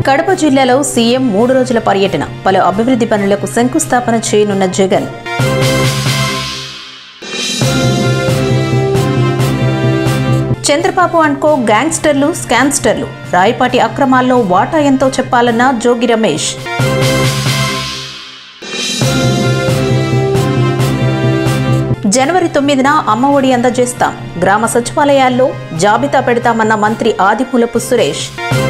కడప జిల్లాలో సీఎం మూడు రోజుల పర్యటన పలు అభివృద్ధి పనులకు శంకుస్థాపన చేయనున్న జగన్ చంద్రబాబు అండ్ కో గ్యాంగ్స్టర్లు స్కామ్స్టర్లు రాయపాటి అక్రమాల్లో వాటా ఎంతో చెప్పాలన్న జోగి రమేష్ జనవరి తొమ్మిదిన అమ్మఒడి అందజేస్తాం గ్రామ సచివాలయాల్లో జాబితా పెడతామన్న మంత్రి ఆదిమూలపు సురేష్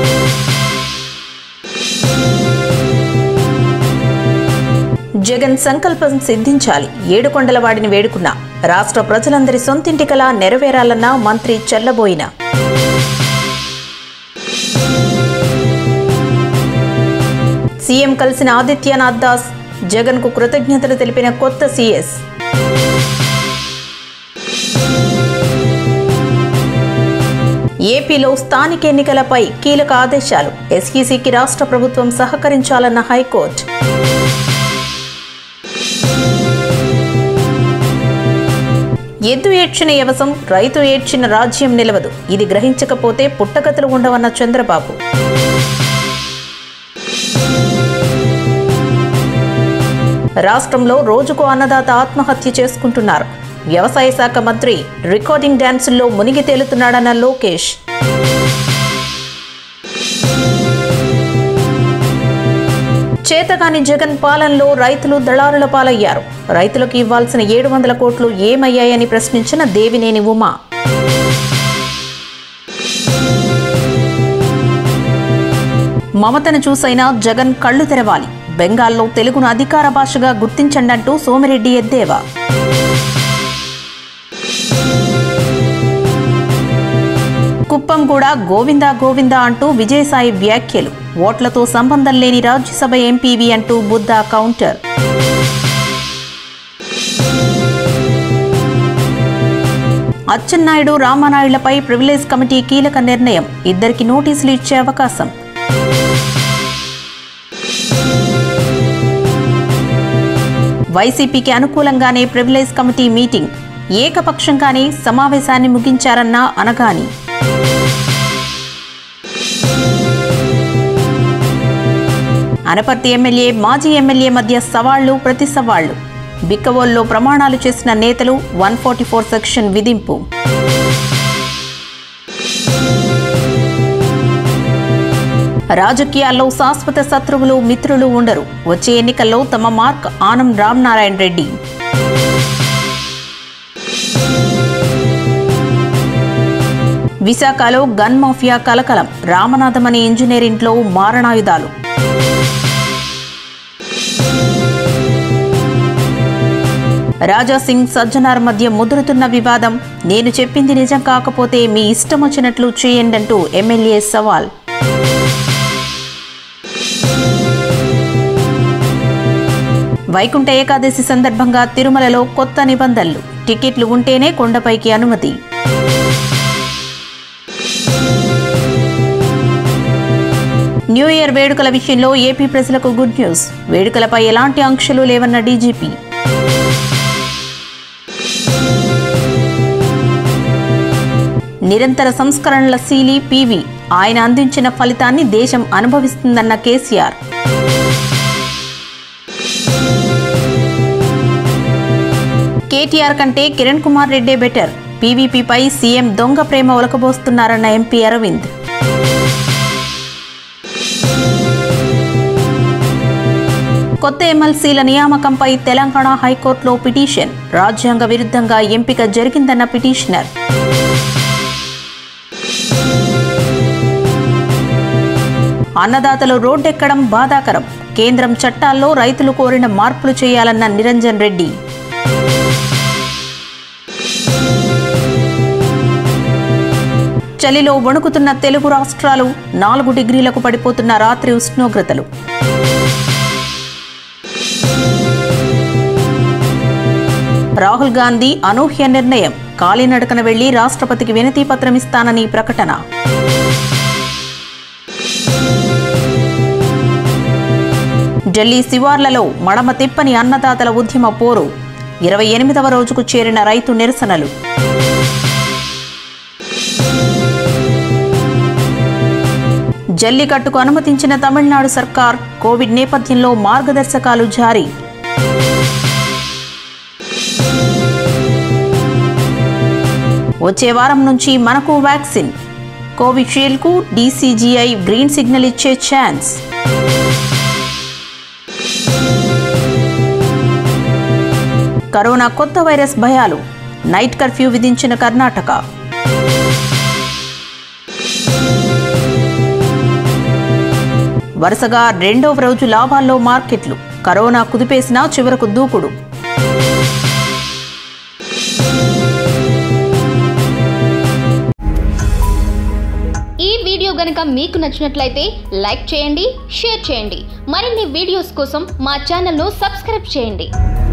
జగన్ సంకల్పం సిద్ధించాలి ఏడుకొండల వాడిని వేడుకున్నా రాష్ట్ర ప్రజలందరి సొంతింటి కల నెరవేరాలన్న మంత్రి చెల్లబోయిన సీఎం కలిసిన ఆదిత్యనాథ్ దాస్ జగన్ కు కృతజ్ఞతలు తెలిపిన కొత్త సీఎస్ ఏపీలో స్థానిక ఎన్నికలపై కీలక ఆదేశాలు ఎస్ఈసీకి రాష్ట్ర ప్రభుత్వం సహకరించాలన్న హైకోర్టు ఎద్దు ఏడ్చిన యవసం రైతు ఏడ్చిన రాజ్యం నిలవదు ఇది గ్రహించకపోతే పుట్టగతులు ఉండవన్న చంద్రబాబు రాష్ట్రంలో రోజుకు అన్నదాత ఆత్మహత్య చేసుకుంటున్నారు వ్యవసాయ శాఖ మంత్రి రికార్డింగ్ డ్యాన్సుల్లో మునిగి తేలుతున్నాడన్న లోకేష్ చేతగాని జగన్ పాలనలో రైతులు దళారుల పాలయ్యారు రైతులకు ఇవ్వాల్సిన ఏడు వందల కోట్లు ఏమయ్యాయని ప్రశ్నించిన దేవినేని ఉమా మమతను చూసైనా జగన్ కళ్ళు తెరవాలి బెంగాల్లో తెలుగును అధికార భాషగా గుర్తించండంటూ సోమిరెడ్డి ఎద్దేవా కుప్పం కూడా గోవిందా గోవిందా అంటూ విజయసాయి వ్యాఖ్యలు ఓట్లతో సంబంధం లేని రాజ్యసభ ఎంపీవి అంటూ బుద్ధా కౌంటర్ అచ్చెన్నాయుడు రామానాయుడులపై ప్రివిలేజ్ కమిటీ కీలక నిర్ణయం ఇద్దరికి నోటీసులు ఇచ్చే అవకాశం వైసీపీకి అనుకూలంగానే ప్రివిలేజ్ కమిటీ మీటింగ్ ఏకపక్షంగానే సమావేశాన్ని ముగించారన్న అనగాని అనపర్తి ఎమ్మెల్యే మాజీ ఎమ్మెల్యే మధ్య సవాళ్లు ప్రతి సవాళ్లు బిక్కవోల్లో ప్రమాణాలు చేసిన నేతలు వన్ ఫార్టీ ఫోర్ సెక్షన్ విధింపు రాజకీయాల్లో శాశ్వత శత్రువులు మిత్రులు ఉండరు వచ్చే ఎన్నికల్లో తమ మార్క్ ఆనం రామనారాయణ రెడ్డి విశాఖలో గన్ మాఫియా కలకలం రామనాథం అనే ఇంజనీర్ ఇంట్లో మారణాయుధాలు రాజా సింగ్ సజ్జనార్ మధ్య ముదురుతున్న వివాదం నేను చెప్పింది నిజం కాకపోతే మీ ఇష్టం వచ్చినట్లు చేయండంటూ ఎమ్మెల్యే సవాల్ వైకుంఠ ఏకాదశి సందర్భంగా తిరుమలలో కొత్త నిబంధనలు టికెట్లు ఉంటేనే కొండపైకి అనుమతి న్యూ ఇయర్ వేడుకల విషయంలో ఏపీ ప్రజలకు గుడ్ న్యూస్ వేడుకలపై ఎలాంటి ఆంక్షలు లేవన్న డీజీపీ నిరంతర సంస్కరణల శీలి పీవీ ఆయన అందించిన ఫలితాన్ని దేశం అనుభవిస్తుందన్న కేసీఆర్ కేటీఆర్ కంటే కిరణ్ కుమార్ రెడ్డే బెటర్ పీవీపీపై సీఎం దొంగ ప్రేమ ఒలకబోస్తున్నారన్న ఎంపీ అరవింద్ కొత్త ఎమ్మెల్సీల నియామకంపై తెలంగాణ హైకోర్టులో పిటిషన్ రాజ్యాంగ విరుద్ధంగా ఎంపిక జరిగిందన్న పిటిషనర్ అన్నదాతలు రోడ్డెక్కడం బాధాకరం కేంద్రం చట్టాల్లో రైతులు కోరిన మార్పులు చేయాలన్న నిరంజన్ రెడ్డి చలిలో వణుకుతున్న తెలుగు రాష్ట్రాలు నాలుగు డిగ్రీలకు పడిపోతున్న రాత్రి ఉష్ణోగ్రతలు రాహుల్ గాంధీ అనూహ్య నిర్ణయం కాలినడకన వెళ్లి రాష్ట్రపతికి వినతి పత్రం ఇస్తానని ప్రకటన ఢిల్లీ శివార్లలో మడమ తిప్పని అన్నదాతల ఉద్యమ పోరు ఇరవై ఎనిమిదవ రోజుకు చేరిన రైతు నిరసనలు జల్లికట్టుకు అనుమతించిన తమిళనాడు సర్కార్ కోవిడ్ నేపథ్యంలో మార్గదర్శకాలు జారీ వచ్చే వారం నుంచి మనకు వ్యాక్సిన్ కోవిషీల్డ్కు డీసీజీఐ గ్రీన్ సిగ్నల్ ఇచ్చే ఛాన్స్ కరోనా కొత్త వైరస్ భయాలు నైట్ కర్ఫ్యూ విధించిన కర్ణాటక వరుసగా రెండవ రోజు లాభాల్లో మార్కెట్లు కరోనా కుదిపేసినా చివరకు దూకుడు ఈ వీడియో గనుక మీకు నచ్చినట్లయితే లైక్ చేయండి షేర్ చేయండి మరిన్ని వీడియోస్ కోసం మా ఛానల్ను సబ్స్క్రైబ్ చేయండి